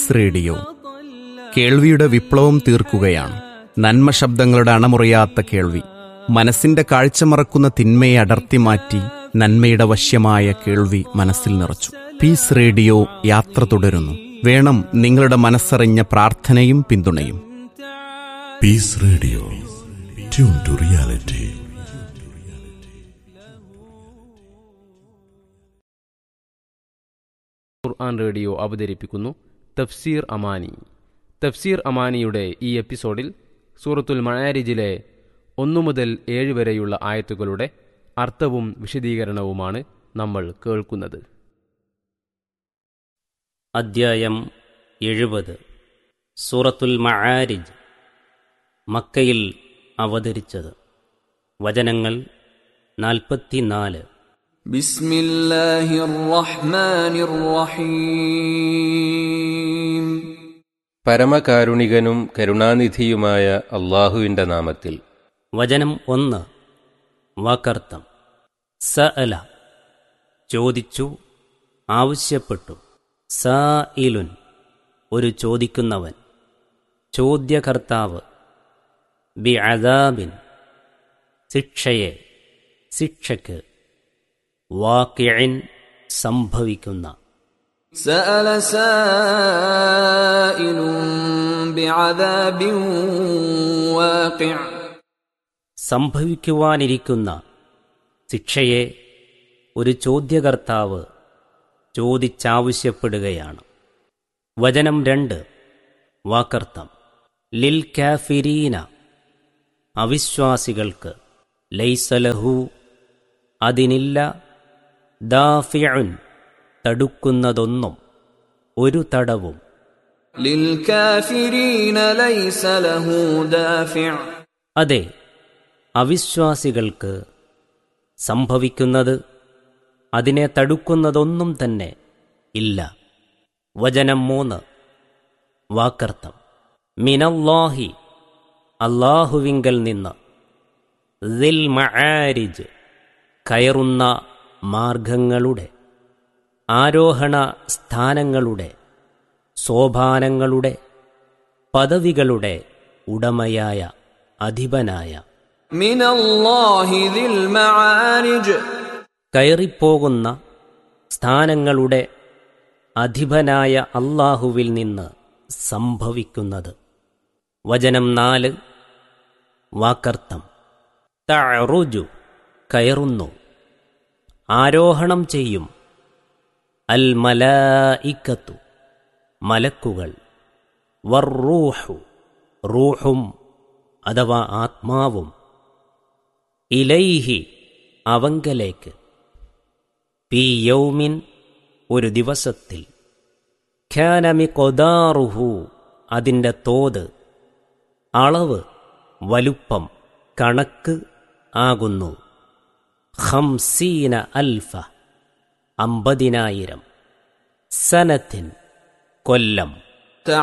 piece radio കേൾവിയുടെ വിപ്ലവം തീർക്കുകയാണ് നന്മ ശബ്ദങ്ങളുടെ അണമുറിയാത്ത കേൾവി മനസ്സിന്റെ കാഴ്ച മറക്കുന്ന തിന്മയെ അടർത്തി മാറ്റി നന്മയുടെ വശ്യമായ കേൾവി മനസ്സിൽ നിറച്ചു പീസ് റേഡിയോ യാത്ര തുടരുന്നു വേണം നിങ്ങളുടെ മനസ്സറിഞ്ഞ പ്രാർത്ഥനയും പിന്തുണയും Peace Radio tune to reality Quran Radio അവതരിപ്പിക്കുന്നു തഫ്സീർ അമാനി തഫ്സീർ അമാനിയുടെ ഈ എപ്പിസോഡിൽ സൂറത്തുൽ മഴാരിജിലെ ഒന്നു മുതൽ ഏഴ് വരെയുള്ള ആയത്തുകളുടെ അർത്ഥവും വിശദീകരണവുമാണ് നമ്മൾ കേൾക്കുന്നത് അദ്ധ്യായം എഴുപത് സൂറത്തുൽ മആരിജ് മക്കയിൽ അവതരിച്ചത് വചനങ്ങൾ നാൽപ്പത്തിനാല് بسم الله الرحمن الرحيم പരമകാരുണികനും കരുണാനിധിയുമായ അള്ളാഹുവിന്റെ നാമത്തിൽ വചനം ഒന്ന് വാക്കർത്ഥം സ അല ചോദിച്ചു ആവശ്യപ്പെട്ടു സ ഇലുൻ ഒരു ചോദിക്കുന്നവൻ ചോദ്യകർത്താവ് ബി അദാബിൻ ശിക്ഷയെ ശിക്ഷയ്ക്ക് വാക്കിഴിൻ സംഭവിക്കുന്ന سأل سائل بعذاب واقع സംഭവിക്കുവാനിരിക്കുന്ന ശിക്ഷയെ ഒരു ചോദ്യകർത്താവ് ചോദിച്ചാവശ്യപ്പെടുകയാണ് വചനം രണ്ട് വാക്കർത്ഥം ലിൽ കാഫിരീന അവിശ്വാസികൾക്ക് ലൈസലഹു അതിനില്ല ദാഫിഉൻ തടുക്കുന്നതൊന്നും ഒരു തടവും للكافرين ليس له دافع അതെ അവിശ്വാസികൾക്ക് സംഭവിക്കുന്നത് അതിനെ തടുക്കുന്നതൊന്നും തന്നെ ഇല്ല വചനം മൂന്ന് വാക്കർത്ഥം മിനല്ലാഹി അള്ളാഹുവിങ്കൽ നിന്ന് ദിൽ മആരിജ് കയറുന്ന മാർഗങ്ങളുടെ ആരോഹണ സ്ഥാനങ്ങളുടെ സോപാനങ്ങളുടെ പദവികളുടെ ഉടമയായ അധിപനായ من الله ذي المعارج കയറിപ്പോകുന്ന സ്ഥാനങ്ങളുടെ അധിപനായ അള്ളാഹുവിൽ നിന്ന് സംഭവിക്കുന്നത് വചനം നാല് വാക്കർത്ഥം തറുജു കയറുന്നു ആരോഹണം ചെയ്യും അൽ മലായിക്കത്തു മലക്കുകൾ വർറൂഹു റൂഹും അഥവാ ആത്മാവും ഇലൈഹി അവങ്കലേക്ക് പി യൗമിൻ ഒരു ദിവസത്തിൽ ഖ്യാനമി കൊദാറുഹു അതിൻ്റെ തോത് അളവ് വലുപ്പം കണക്ക് ആകുന്നു ഹംസീന അൽഫ അമ്പതിനായിരം സനത്തിൻ കൊല്ലം